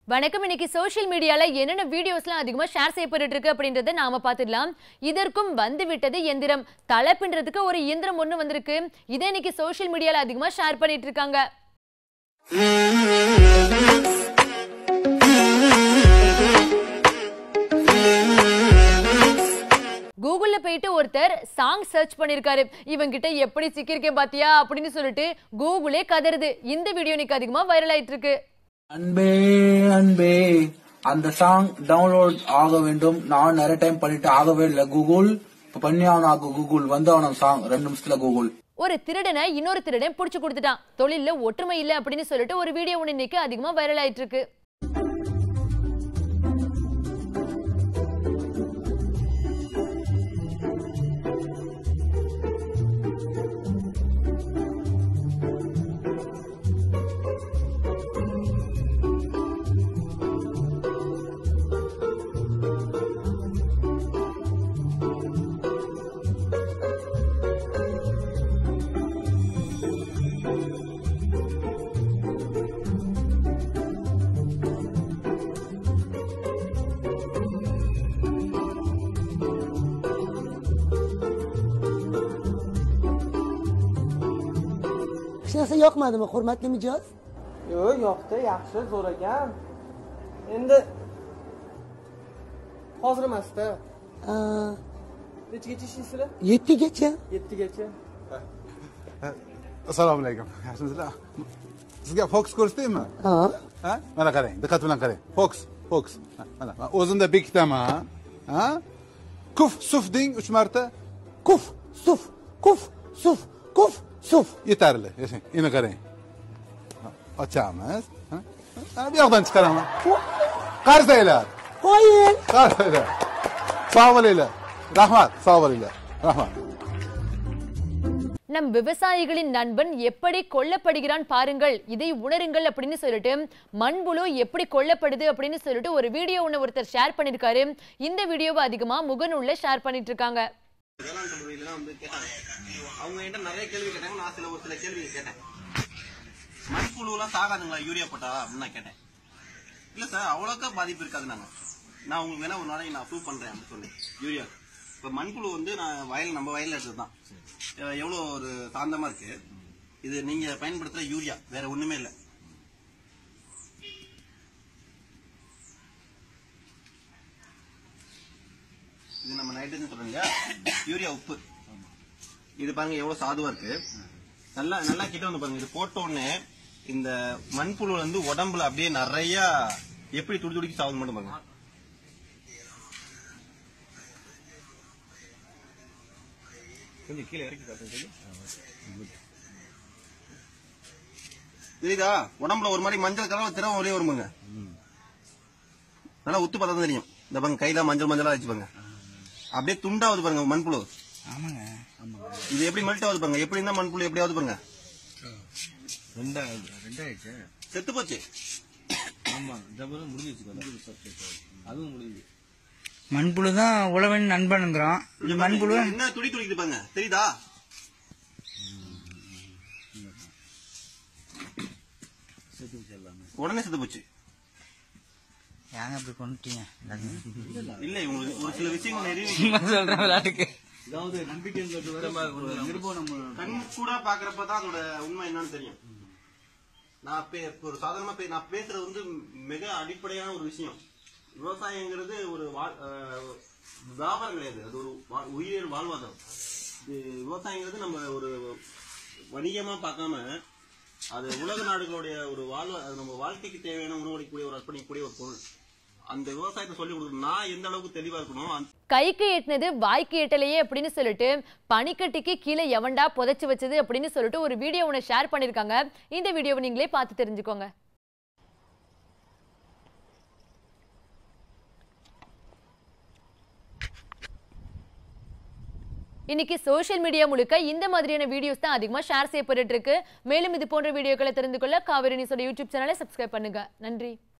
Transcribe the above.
வணக்கம் இன்னைக்கு சோஷியல் மீடியால என்னென்ன வீடியோஸ்லாம் அதிகமா ஷேர் செய்யப்பட்டு இருக்கு அப்படின்றத நாம பார்த்துடலாம் இதற்கும் வந்து விட்டது எந்திரம் தலை பின்றதுக்கு ஒரு இயந்திரம் ஒண்ணு வந்திருக்கு இதை இன்னைக்கு சோஷியல் மீடியால அதிகமா ஷேர் பண்ணிட்டு இருக்காங்க கூகுள்ல போயிட்டு ஒருத்தர் சாங் சர்ச் பண்ணிருக்காரு இவங்கிட்ட எப்படி சிக்கியிருக்கேன் பாத்தியா அப்படின்னு சொல்லிட்டு கூகுளே கதறுது இந்த வீடியோ இன்னைக்கு அதிகமா வைரல் ஆயிட்டு இருக்கு அன்பே அன்பே அந்த சாங் டவுன்லோட் ஆக வேண்டும் நான் நிறைய டைம் பண்ணிட்டு ஆகவே இல்லை கூகுள் இப்ப பண்ணி அவன் ஆகும் கூகுள் வந்து அவன சாங் ரெண்டு நிமிஷத்துல கூகுள் ஒரு திருடனை இன்னொரு திருடன் புடிச்சு கொடுத்துட்டான் தொழில்ல ஒற்றுமை இல்ல அப்படின்னு சொல்லிட்டு ஒரு வீடியோ ஒண்ணு இன்னைக்கு அதிகமா வைரல் ஆயிட்டு இருக்கு hech narsa yoqmadimi hurmatli mijoz yo'q yoqdi yaxshi zo'r ekan endi hozir emasda Aa, nechagacha ishlaysizlar yettigacha yettigacha assalomu alaykum yaxshimisizlar sizga foks ko'rsataymi ha ha mana qarang diqqat bilan qarang foks foks Ha, mana man o'zimda bekitaman ha kuf suf deng uch marta kuf suf kuf suf kuf suf yetarli yashang endi qarang Ha, ochamiz Ha, ha, bu yoqdan chiqaraman qarsanglar qo'ying qarsanglar sog' bo'linglar rahmat sog' bo'linglar rahmat நம் விவசாயிகளின் நண்பன் எப்படி கொல்லப்படுகிறான் பாருங்கள் இதை உணருங்கள் அப்படின்னு சொல்லிட்டு மண்புழு எப்படி கொல்லப்படுது அப்படின்னு சொல்லிட்டு ஒரு வீடியோ ஒண்ணு ஒருத்தர் ஷேர் பண்ணிருக்காரு இந்த வீடியோவை அதிகமா முகநூல்ல ஷேர் பண்ணிட்டு இருக்காங்க வேளாண் கல்லூரியிலாம் வந்து கேட்டாங்க அவங்க என்கிட்ட நிறைய கேள்வி கேட்டாங்க நான் சில ஒரு சில கேள்வி கேட்டேன் மண்புழுலாம் சாகாதுங்களா யூரியா போட்டா அப்படின்னு நான் கேட்டேன் இல்ல சார் அவ்வளோக்கா பாதிப்பு இருக்காது நாங்க நான் உங்களுக்கு வேணா ஒரு நாளைக்கு நான் ப்ரூவ் பண்றேன் அப்படின்னு சொன்னேன் யூரியா இப்ப மண்புழு வந்து நான் வயல் நம்ம வயல்ல எடுத்தது தான் எவ்வளோ ஒரு சாந்தமா இருக்கு இது நீங்க பயன்படுத்துற யூரியா வேற ஒண்ணுமே இல்லை இது நம்ம நைட்ரஜன் சொல்றோம் இல்லையா யூரியா உப்பு இது பாருங்க எவ்வளவு சாதுவா இருக்கு நல்லா நல்லா கிட்ட வந்து பாருங்க இது போட்ட உடனே இந்த மண்புழு வந்து உடம்புல அப்படியே நிறைய எப்படி துடி துடிக்கி சாகுது மட்டும் பாருங்க கொஞ்சம் கீழே இறக்கி காட்டுங்க தெரியுதா உடம்புல ஒரு மாதிரி மஞ்சள் கலர்ல திரவம் ஒரே வருமாங்க நல்லா உத்து பார்த்தா தான் தெரியும் இந்த பாருங்க கையில மஞ்சள் மஞ்சளா வச்சு பாருங்க அப்படியே துண்டாவது பாருங்க மண்புழு இது எப்படி மெல்ட் ஆகுது பாருங்க எப்படி இருந்தா மண்புழு எப்படி ஆகுது பாருங்க செத்து போச்சு மண்புழு தான் உழவன் நண்பனுங்கிறான் இது மண்புழு என்ன துடி துடிக்குது பாருங்க தெரியுதா உடனே செத்து போச்சு ஏங்க அப்படி கொண்டுட்டீங்க இல்ல உங்களுக்கு ஒரு சில விஷயங்கள் நிறைய சும்மா சொல்றேன் விளையாட்டுக்கு கண் கூட பாக்குறப்பதான் அதோட உண்மை என்னன்னு தெரியும் நான் பே- இப்ப ஒரு சாதாரணமா பே- நான் பேசுறது வந்து மிக அடிப்படையான ஒரு விஷயம் விவசாயங்கிறது ஒரு வா- அஹ், வியாபாரம் கிடையாது அது ஒரு வா- உயிரியல் வாழ்வாதாரம் இது விவசாயங்கிறது நம்ம ஒரு வணிகமா பார்க்காம அது உலக நாடுகளுடைய ஒரு வாழ்வா அது நம்ம வாழ்க்கைக்கு தேவையான உணவளிக்கக்கூடிய ஒரு அர்ப்பணிக்கக்கூடிய ஒரு பொருள் அந்த விவசாயத்தை சொல்லி கொடுக்கணும் நான் எந்த அளவுக்கு தெளிவா இருக்கணும் அந்த கைக்கு எட்டினது வாய்க்கு எட்டலையே அப்படின்னு சொல்லிட்டு பனிக்கட்டிக்கு கீழே எவன்டா புதைச்சு வச்சது அப்படின்னு சொல்லிட்டு ஒரு வீடியோ ஒன்று ஷேர் பண்ணிருக்காங்க இந்த வீடியோவை நீங்களே பார்த்து தெரிஞ்சுக்கோங்க இன்னைக்கு சோஷியல் மீடியா முழுக்க இந்த மாதிரியான வீடியோஸ் தான் அதிகமா ஷேர் செய்யப்பட்டு இருக்கு மேலும் இது போன்ற வீடியோக்களை தெரிந்து கொள்ள காவிரி நியூஸோட யூடியூப் சேனலை சப்ஸ்கிரைப் பண்ணுங்க நன்றி